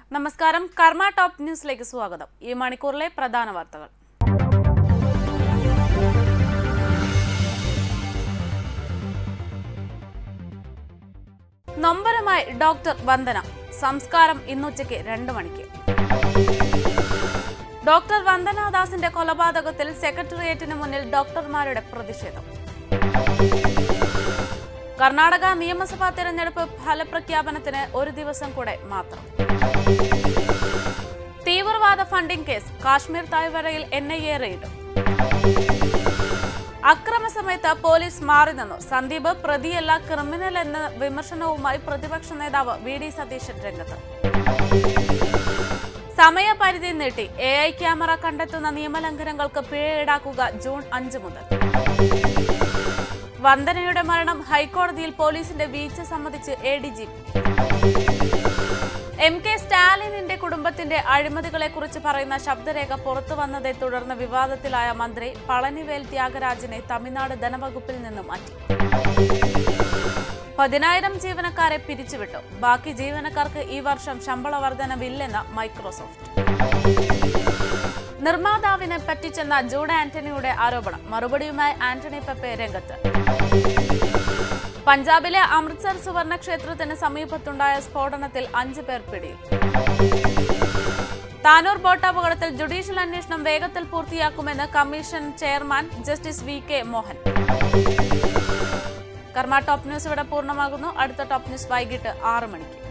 നമസ്കാരം കർമ്മ ടോപ്പ് ന്യൂസിലേക്ക് സ്വാഗതം ഈ മണിക്കൂറിലെ പ്രധാന വാർത്തകൾ നൊമ്പരമായി ഡോക്ടർ വന്ദന സംസ്കാരം ഇന്നുച്ചയ്ക്ക് രണ്ട് മണിക്ക് ഡോക്ടർ വന്ദനാദാസിന്റെ കൊലപാതകത്തിൽ സെക്രട്ടേറിയറ്റിന് മുന്നിൽ ഡോക്ടർമാരുടെ പ്രതിഷേധം കർണാടക നിയമസഭാ തെരഞ്ഞെടുപ്പ് ഫലപ്രഖ്യാപനത്തിന് ഒരു ദിവസം കൂടെ മാത്രം തീവ്രവാദ ഫണ്ടിംഗ് കേസ് കാശ്മീർ താഴ്വരയിൽ എൻ ഐ എ റെയ്ഡ് അക്രമസമയത്ത് പോലീസ് മാറി നിന്നു സന്ദീപ് പ്രതിയല്ല ക്രിമിനൽ എന്ന വിമർശനവുമായി പ്രതിപക്ഷ നേതാവ് വി ഡി സതീശൻ രംഗത്ത് സമയപരിധി നീട്ടി എ ഐ ക്യാമറ കണ്ടെത്തുന്ന നിയമലംഘനങ്ങൾക്ക് പിഴ ഈടാക്കുക ജൂൺ അഞ്ച് മുതൽ വന്ദനയുടെ മരണം ഹൈക്കോടതിയിൽ പോലീസിന്റെ വീഴ്ച സംബന്ധിച്ച് A D G M K സ്റ്റാലിനിന്റെ കുടുംബത്തിന്റെ അഴിമതികളെ കുറിച്ച് പറയുന്ന ശബ്ദരേഖ പുറത്തു വന്നതെ തുടർന്ന് വിവാദത്തിലായ മന്ത്രി പളനിവേൽ ത്യാഗരാജനെ തമിഴ്നാട് ധനവകുപ്പിൽ നിന്നും മാറ്റി പതിനായിരം ജീവനക്കാരെ പിരിച്ചുവിട്ടു ബാക്കി ജീവനക്കാർക്ക് ഈ വർഷം ശമ്പള വർധനവില്ലെന്ന് മൈക്രോസോഫ്റ്റ് നിർമ്മാതാവിനെ പറ്റിച്ചെന്ന ജൂഡ് ആന്റണിയുടെ ആരോപണം മറുപടിയുമായി ആന്റണി പെപ്പെ രംഗത്ത് പഞ്ചാബിലെ അമൃത്സർ സുവർണ ക്ഷേത്രത്തിന് സമീപത്തുണ്ടായ സ്ഫോടനത്തിൽ അഞ്ചു പേർ പിടിയിൽ താനൂർ ബോട്ട് അപകടത്തിൽ ജുഡീഷ്യൽ അന്വേഷണം വേഗത്തിൽ പൂർത്തിയാക്കുമെന്ന് commission chairman justice V K Mohan Karma top news ഇവിടെ പൂർണ്ണമാകുന്നു അടുത്ത ടോപ്പ് ന്യൂസ് വൈകിട്ട് ആറ് മണിക്ക്